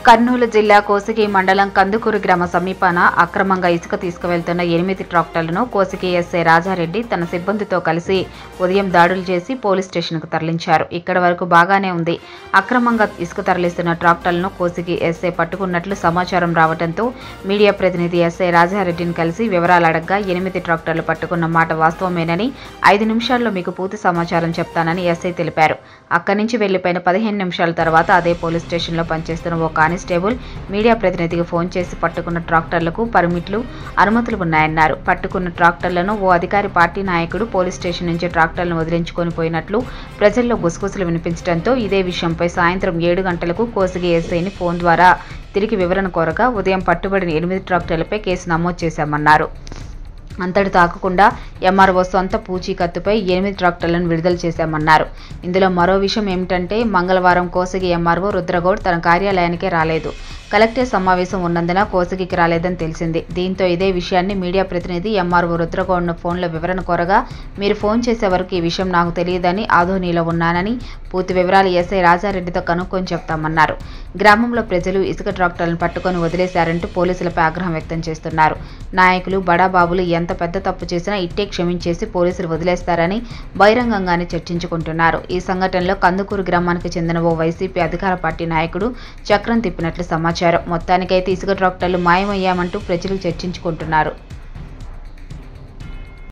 కర్నూలు జిల్లా కోసిగి మండలం కందుకూరు గ్రామ సమీపాన అక్రమంగా ఇసుక తీసుకువెళ్తున్న ఎనిమిది ట్రాక్టర్లను కోసిగి ఎస్ఐ రాజారెడ్డి తన సిబ్బందితో కలిసి ఉదయం దాడులు చేసి పోలీస్ స్టేషన్కు తరలించారు ఇక్కడ వరకు బాగానే ఉంది అక్రమంగా ఇసుక తరలిస్తున్న ట్రాక్టర్లను కోసిగి ఎస్ఐ పట్టుకున్నట్లు సమాచారం రావడంతో మీడియా ప్రతినిధి ఎస్ఐ రాజారెడ్డిని కలిసి వివరాలు అడగ్గా ఎనిమిది ట్రాక్టర్లు పట్టుకున్న మాట వాస్తవమేనని ఐదు నిమిషాల్లో మీకు పూర్తి సమాచారం చెప్తానని ఎస్ఐ తెలిపారు అక్కడి నుంచి వెళ్లిపోయిన పదిహేను నిమిషాల తర్వాత అదే పోలీస్ స్టేషన్లో పనిచేస్తున్న ఓ కానిస్టేబుల్ మీడియా ప్రతినిధికి ఫోన్ చేసి పట్టుకున్న ట్రాక్టర్లకు పర్మిట్లు అనుమతులు ఉన్నాయన్నారు పట్టుకున్న ట్రాక్టర్లను ఓ అధికారి పార్టీ నాయకుడు పోలీస్ స్టేషన్ నుంచి ట్రాక్టర్లను వదిలించుకొని పోయినట్లు ప్రజల్లో గుసగుసలు వినిపించడంతో ఇదే విషయంపై సాయంత్రం ఏడు గంటలకు కోసిగి ఎస్ఐని ఫోన్ ద్వారా తిరిగి వివరణ కోరగా ఉదయం పట్టుబడిన ఎనిమిది ట్రాక్టర్లపై కేసు నమోదు చేశామన్నారు అంతటి తాకకుండా ఎంఆర్ఓ సొంత పూచీకత్తుపై ఎనిమిది ట్రాక్టర్లను విడుదల చేశామన్నారు ఇందులో మరో విషయం ఏమిటంటే మంగళవారం కోసగి ఎంఆర్ఓ రుద్రగౌడ్ తన కార్యాలయానికే రాలేదు కలెక్టర్ సమావేశం ఉన్నందున కోసగికి రాలేదని తెలిసింది దీంతో ఇదే విషయాన్ని మీడియా ప్రతినిధి ఎంఆర్ఓ రుద్రగౌడ్ను ఫోన్లో వివరణ కోరగా మీరు ఫోన్ చేసే వరకు ఈ విషయం నాకు తెలియదని ఆధోనిలో ఉన్నానని పూర్తి వివరాలు ఎస్ఐ రాజారెడ్డితో కనుక్కొని చెప్తామన్నారు గ్రామంలో ప్రజలు ఇసుక ట్రాక్టర్లను పట్టుకొని వదిలేశారంటూ పోలీసులపై ఆగ్రహం వ్యక్తం చేస్తున్నారు నాయకులు బడాబాబులు ఎంత పెద్ద తప్పు చేసినా ఇట్టే క్షమించేసి పోలీసులు వదిలేస్తారని బహిరంగంగానే చర్చించుకుంటున్నారు ఈ సంఘటనలో కందుకూరు గ్రామానికి చెందిన ఓ వైసీపీ అధికార పార్టీ నాయకుడు చక్రం తిప్పినట్లు సమాచారం మొత్తానికైతే ఇసుక ట్రాక్టర్లు మాయమయ్యామంటూ ప్రజలు చర్చించుకుంటున్నారు